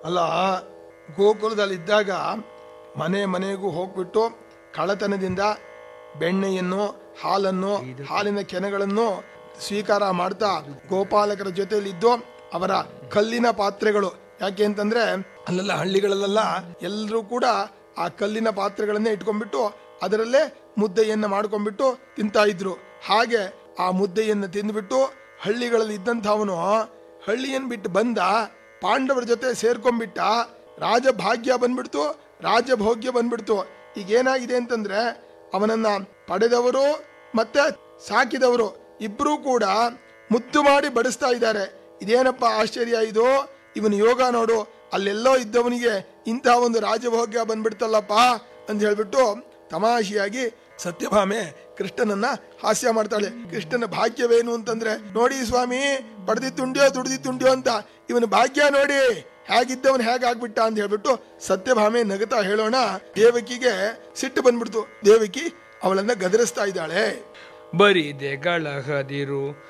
ಅಲ್ಲ ಗೋಕುಲದಲ್ಲಿದ್ದಾಗ ಮನೆ ಮನೆಗೂ ಹೋಗ್ಬಿಟ್ಟು ಕಳತನದಿಂದ ಬೆಣ್ಣೆಯನ್ನು ಹಾಲನ್ನು ಹಾಲಿನ ಕೆನೆಗಳನ್ನು ಸ್ವೀಕಾರ ಮಾಡ್ತಾ ಗೋಪಾಲಕರ ಜೊತೆಯಲ್ಲಿದ್ದು ಅವರ ಕಲ್ಲಿನ ಪಾತ್ರೆಗಳು ಯಾಕೆ ಅಂತಂದ್ರೆ ಅಲ್ಲೆಲ್ಲ ಹಳ್ಳಿಗಳಲ್ಲೆಲ್ಲ ಎಲ್ಲರೂ ಕೂಡ ಆ ಕಲ್ಲಿನ ಪಾತ್ರೆಗಳನ್ನೇ ಇಟ್ಕೊಂಡ್ಬಿಟ್ಟು ಅದರಲ್ಲೇ ಮುದ್ದೆಯನ್ನ ಮಾಡ್ಕೊಂಡ್ಬಿಟ್ಟು ತಿಂತಾ ಇದ್ರು ಹಾಗೆ ಆ ಮುದ್ದೆಯನ್ನು ತಿಂದ್ಬಿಟ್ಟು ಹಳ್ಳಿಗಳಲ್ಲಿ ಇದ್ದಂಥವನು ಹಳ್ಳಿಯನ್ ಬಿಟ್ಟು ಬಂದ ಪಾಂಡವರ ಜೊತೆ ಸೇರ್ಕೊಂಡ್ಬಿಟ್ಟ ರಾಜಭಾಗ್ಯ ಬಂದ್ಬಿಡ್ತು ರಾಜಭೋಗ್ಯ ಬಂದ್ಬಿಡ್ತು ಈಗ ಏನಾಗಿದೆ ಅಂತಂದ್ರೆ ಅವನನ್ನ ಪಡೆದವರು ಮತ್ತೆ ಸಾಕಿದವರು ಇಬ್ರು ಕೂಡ ಮುದ್ದು ಮಾಡಿ ಬಡಿಸ್ತಾ ಇದ್ದಾರೆ ಇದೇನಪ್ಪ ಆಶ್ಚರ್ಯ ಇದು ಇವನು ಯೋಗ ನೋಡು ಅಲ್ಲೆಲ್ಲೋ ಇದ್ದವನಿಗೆ ಇಂತಹ ಒಂದು ರಾಜಭೋಗ್ಯ ಬಂದ್ಬಿಡ್ತಲ್ಲಪ್ಪ ಅಂತ ಹೇಳ್ಬಿಟ್ಟು ತಮಾಷೆಯಾಗಿ ಸತ್ಯಭಾಮೆ ಕೃಷ್ಣನನ್ನ ಹಾಸ್ಯ ಮಾಡ್ತಾಳೆ ಕೃಷ್ಣನ ಭಾಗ್ಯವೇನು ಅಂತಂದ್ರೆ ನೋಡಿ ಸ್ವಾಮಿ ಪಡೆದಿತ್ತುಂಡ್ಯೋ ದುಡ್ದಿತ್ತುಂಡ್ಯೋ ಅಂತ ಇವನ ಭಾಗ್ಯ ನೋಡಿ ಹೇಗಿದ್ದವನ್ ಹೇಗಾಗ್ಬಿಟ್ಟ ಅಂತ ಹೇಳ್ಬಿಟ್ಟು ಸತ್ಯಭಾಮೆ ನಗತಾ ಹೇಳೋಣ ದೇವಕಿಗೆ ಸಿಟ್ಟು ಬಂದ್ಬಿಡ್ತು ದೇವಕಿ ಅವಳನ್ನ ಗದರಿಸ್ತಾ ಇದ್ದಾಳೆ ಬರಿದೆ ಗಳಹದಿರು